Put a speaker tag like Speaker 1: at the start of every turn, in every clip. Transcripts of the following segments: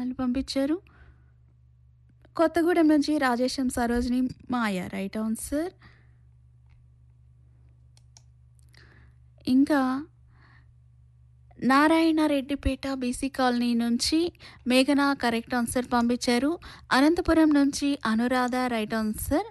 Speaker 1: సమాధానాలు పంపించారు కొత్తగూడెం నుంచి రాజేశం సరోజిని మాయ రైట్ ఆన్సర్ ఇంకా నారాయణ రెడ్డిపేట బీసీ కాలనీ నుంచి మేఘన కరెక్ట్ ఆన్సర్ పంపించారు అనంతపురం నుంచి అనురాధ రైట్ ఆన్సర్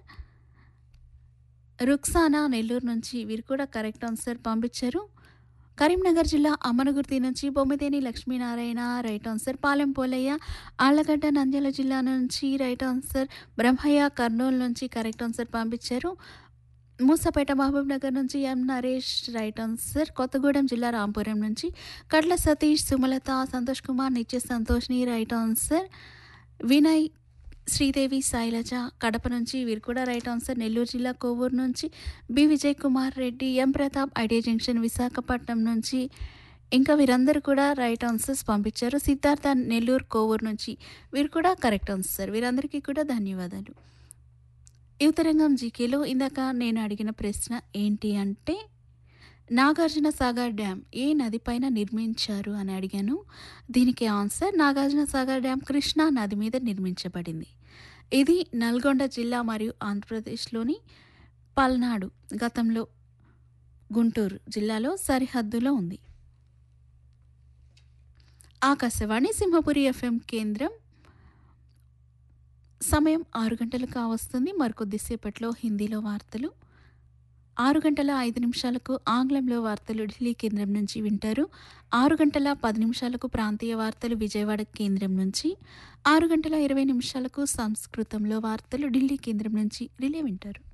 Speaker 1: రుక్సానా నెల్లూరు నుంచి వీరు కూడా కరెక్ట్ ఆన్సర్ పంపించారు కరీంనగర్ జిల్లా అమ్మనగుర్తి నుంచి బొమ్మిదేని లక్ష్మీనారాయణ రైట్ ఆన్సర్ పాలెం పోలయ్య ఆళ్లగడ్డ నంద్యాల జిల్లా నుంచి రైట్ ఆన్సర్ బ్రహ్మయ్య కర్నూలు నుంచి కరెక్ట్ ఆన్సర్ పంపించారు మూసపేట మహబూబ్ నగర్ నుంచి M Naresh right answer Kothagudem జిల్లా రాంపురం నుంచి కట్ల సతీష్ సుమలత సంతోష్ కుమార్ నిత్య సంతోష్ని రైట్ ఆన్సర్ వినయ్ శ్రీదేవి శైలజ కడప నుంచి వీరు కూడా రైట్ ఆన్సర్ నెల్లూరు జిల్లా కోవూరు నుంచి B Vijay Kumar Reddy M Pratap idea junction Visakhapatnam నుంచి ఇంకా వీరందరూ కూడా రైట్ ఆన్సర్స్ పంపించారు సిద్ధార్థ నెల్లూరు కోవూరు నుంచి వీరు కూడా కరెక్ట్ ఆన్సర్ వీరందరికీ కూడా ధన్యవాదాలు యువతరంగం జీకేలో ఇందాక నేను అడిగిన ప్రశ్న ఏంటి అంటే నాగార్జున సాగర్ డ్యామ్ ఏ నదిపైన నిర్మించారు అని అడిగాను దీనికి ఆన్సర్ నాగార్జున సాగర్ డ్యామ్ కృష్ణా నది మీద నిర్మించబడింది ఇది నల్గొండ జిల్లా మరియు ఆంధ్రప్రదేశ్లోని పల్నాడు గతంలో గుంటూరు జిల్లాలో సరిహద్దులో ఉంది ఆకాశవాణి సింహపురి ఎఫ్ఎం కేంద్రం సమయం ఆరు గంటలు కావస్తుంది మరికొద్దిసేపట్లో హిందీలో వార్తలు ఆరు గంటల ఐదు నిమిషాలకు ఆంగ్లంలో వార్తలు ఢిల్లీ కేంద్రం నుంచి వింటారు ఆరు గంటల పది నిమిషాలకు ప్రాంతీయ వార్తలు విజయవాడ కేంద్రం నుంచి ఆరు గంటల ఇరవై నిమిషాలకు సంస్కృతంలో వార్తలు ఢిల్లీ కేంద్రం నుంచి రిలే వింటారు